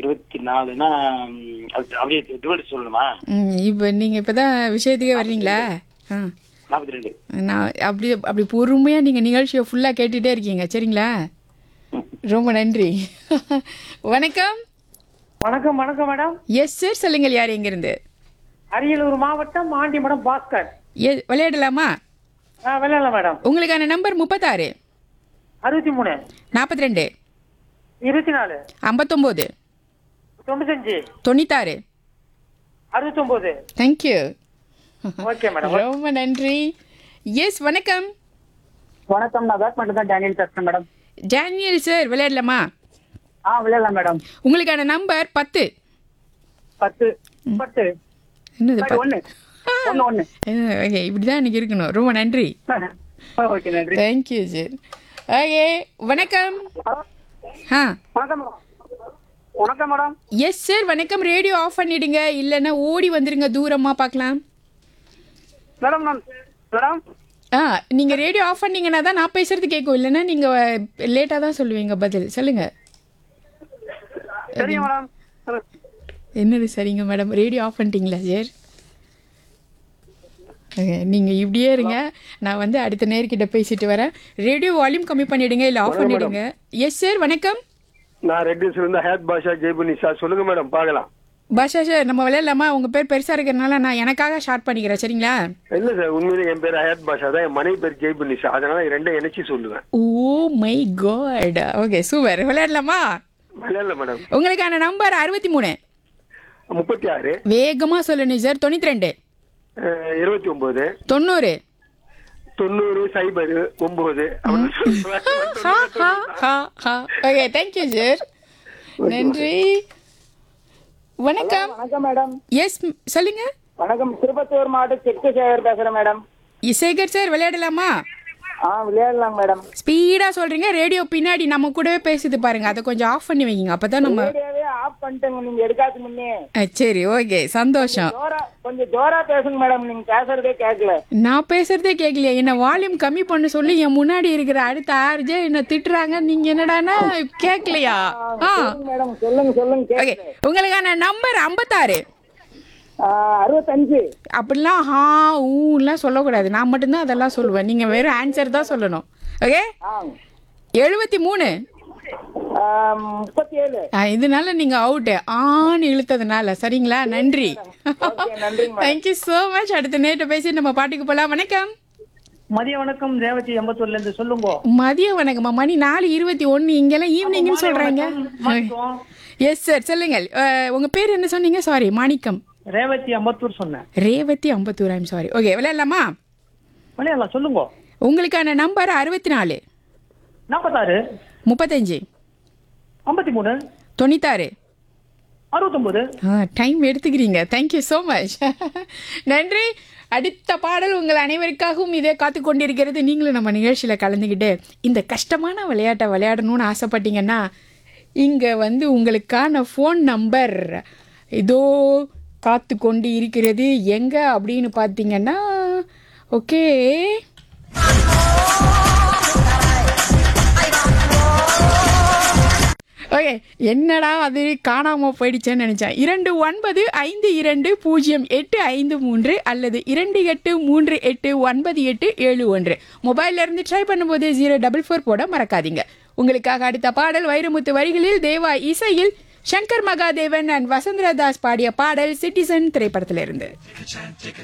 இருபத்தி நாலுனா ம், அது அப்படியே டிவைட் சொல்லணுமா ம் இப்போ நீங்கள் இப்போ தான் விஷயத்துக்கே வர்றீங்களா ஆ நாற்பத்தி ரெண்டு நான் அப்படி அப்படி பொறுமையாக நீங்கள் நிகழ்ச்சியை ஃபுல்லாக கேட்டுகிட்டே இருக்கீங்க சரிங்களா ரொம்ப நன்றி வணக்கம் வணக்கம் வணக்கம் மேடம் எஸ் சார் சொல்லுங்கள் யார் எங்கேருந்து அரியலூர் மாவட்டம் ஆண்டிமடம் பாஸ்கர் ஏ விளையாடலாமா ஆ விளையாடலாம் மேடம் உங்களுக்கான நம்பர் முப்பத்தாறு அறுபத்தி மூணு நாற்பத்தி ரெண்டு இருபத்தி நாலு ஐம்பத்தொம்போது தொண்ணூத்தஞ்சு தொண்ணூத்தாறு அறுபத்தொம்போது தேங்க்யூ ஓகே மேடம் ரொம்ப நன்றி எஸ் வணக்கம் வணக்கம் நான் வேட் மட்டும் தான் டேனியல் பேசுறேன் மேடம் டேனியல் சார் விளையாடலாமா ஆ விளையாடலாம் மேடம் உங்களுக்கான நம்பர் பத்து பத்து பத்து என்னது சரி, ஒண்ணு ஒண்ணு ஒண்ணு ஓகே இப்படி தான் எனக்கு இருக்கணும் ரொம்ப நன்றி ஓகே நன்றி தேங்க்யூ சார் ஓகே வணக்கம் ஆ வணக்கம் மேடம் வணக்கம் மேடம் எஸ் சார் வணக்கம் ரேடியோ ஆஃப் பண்ணிடுங்க இல்லைன்னா ஓடி வந்துருங்க தூரமாக பார்க்கலாம் மேடம் நான் மேடம் ஆ நீங்கள் ரேடியோ ஆஃப் பண்ணீங்கன்னா தான் நான் பேசுறது கேட்கும் இல்லைன்னா நீங்கள் லேட்டாக தான் சொல்லுவீங்க பதில் சொல்லுங்க சரிங்க மேடம் என்னது சரிங்க மேடம் ரேடியோ ஆஃப் பண்ணிட்டீங்களா சார் நீங்கள் இப்படியே இருங்க நான் வந்து அடுத்த நேர்கிட்ட பேசிட்டு வரேன் ரேடியோ வால்யூம் கம்மி பண்ணிடுங்க இல்லை ஆஃப் பண்ணிடுங்க எஸ் சார் வணக்கம் நான் ரெட்டிஸ்ல இருந்து ஹயாத் பாஷா ஜெய்புனி சார் சொல்லுங்க மேடம் பார்க்கலாம் பாஷா சார் நம்ம விளையாடலாமா உங்கள் பேர் பெருசாக இருக்கிறனால நான் எனக்காக ஷார்ட் பண்ணிக்கிறேன் சரிங்களா இல்ல சார் உண்மையிலே என் பேர் ஹயாத் பாஷா தான் என் மனைவி பேர் ஜெய்புனி சார் அதனால ரெண்டும் இணைச்சு சொல்லுவேன் oh my god okay super விளையாடலாமா இல்ல மேடம் உங்களுக்கான நம்பர் அறுபத்தி மூணு முப்பத்தி ஆறு வேகமாக சொல்லணும் சார் தொண்ணூற்றி ரெண்டு இருபத்தி ஒன்பது தொண்ணூறு தொண்ணூறு சைபர் ஒன்பது ஹா ஹா ஹா ஹா ஓகே தேங்க்யூ சார் நன்றி வணக்கம் வணக்கம் மேடம் எஸ் சொல்லுங்க வணக்கம் திருப்பத்தூர் மாவட்டம் செக்கு சேகர் பேசுறேன் மேடம் சேகர் சார் விளையாடலாமா ஆ விளையாடலாம் மேடம் ஸ்பீடாக சொல்றீங்க ரேடியோ பின்னாடி நம்ம கூடவே பேசுது பாருங்க அதை கொஞ்சம் ஆஃப் பண்ணி வைங்க அப்பதான் நம்ம ரேடியோவே ஆஃப் பண்ணிட்டேங்க நீங்க எடுக்காத முன்னே அஹ், சரி ஓகே சந்தோஷம் ஜோரா கொஞ்சம் ஜோரா பேசுங்க மேடம் நீங்க பேசுறதே கேட்கல நான் பேசுறதே கேட்கலையா என்ன வால்யூம் கம்மி பண்ண சொல்லி என் முன்னாடி இருக்கிற அடுத்த ஆர்ஜே என்ன திட்டுறாங்க நீங்க என்னடான்னா கேட்கலையா ஆ மேடம் சொல்லுங்க சொல்லுங்க ஓகே உங்களுக்கான நம்பர் ஐம்பத்தாறு அறுபத்தஞ்சு அப்படிலாம் ஹா ஊலாம் சொல்லக்கூடாது நான் மட்டும்தான் அதெல்லாம் சொல்லுவேன் நீங்க வெறும் ஆன்சர் தான் சொல்லணும் ஓகே எழுபத்தி மூணு முப்பத்தி ஏழு இதனால நீங்க அவுட்டு ஆன்னு இழுத்ததுனால சரிங்களா நன்றி தேங்க்யூ ஸோ மச் அடுத்த நேற்று பேசி நம்ம பாட்டுக்கு போகலாம் வணக்கம் மதிய வணக்கம் ரேவதி எம்பத்தூர்ல இருந்து சொல்லுங்க மதிய வணக்கம்மா மணி நாலு இருபத்தி ஒன்று இங்கெல்லாம் ஈவினிங்னு சொல்றாங்க எஸ் சார் சொல்லுங்க அஹ், உங்க பேர் என்ன சொன்னீங்க சாரி மாணிக்கம் ரேவதி அம்பத்தூர் சொன்னேன் Revathi Ambattur I'm sorry okay விளையாடலாமா விளையாடலாம் சொல்லுங்க உங்களுக்கான நம்பர் அறுபத்தி நாலு நாற்பத்தாறு முப்பத்தஞ்சு ஐம்பத்தி மூணு தொண்ணூத்தாறு அறுபத்தொன்பது டைம் எடுத்துக்கிறீங்க தேங்க்யூ ஸோ மச் நன்றி அடுத்த பாடல் உங்கள் அனைவருக்காகவும் இதே காத்து கொண்டிருக்கிறது நீங்களும் நம்ம நிகழ்ச்சியில் கலந்துக்கிட்டு இந்த கஷ்டமான விளையாட்டை விளையாடணும்னு ஆசைப்பட்டீங்கன்னா இங்கே வந்து உங்களுக்கான ஃபோன் நம்பர் இதோ காத்து கொண்டு இருக்கிறது எங்கே அப்படின்னு பார்த்தீங்கன்னா ஓகே ஓகே என்னடா அது காணாமல் போயிடுச்சேன்னு நினச்சேன் இரண்டு ஒன்பது ஐந்து இரண்டு பூஜ்ஜியம் எட்டு ஐந்து மூன்று அல்லது இரண்டு எட்டு மூன்று எட்டு ஒன்பது எட்டு ஏழு ஒன்று மொபைல்ல இருந்து ட்ரை பண்ணும்போது ஜீரோ டபுள் ஃபோர் போட மறக்காதீங்க உங்களுக்காக அடுத்த பாடல் வைரமுத்து வரிகளில் தேவா இசையில் சங்கர் மகாதேவன் அண்ட் வசந்தரதாஸ் பாடிய பாடல் சிட்டிசன் திரைப்படத்திலிருந்து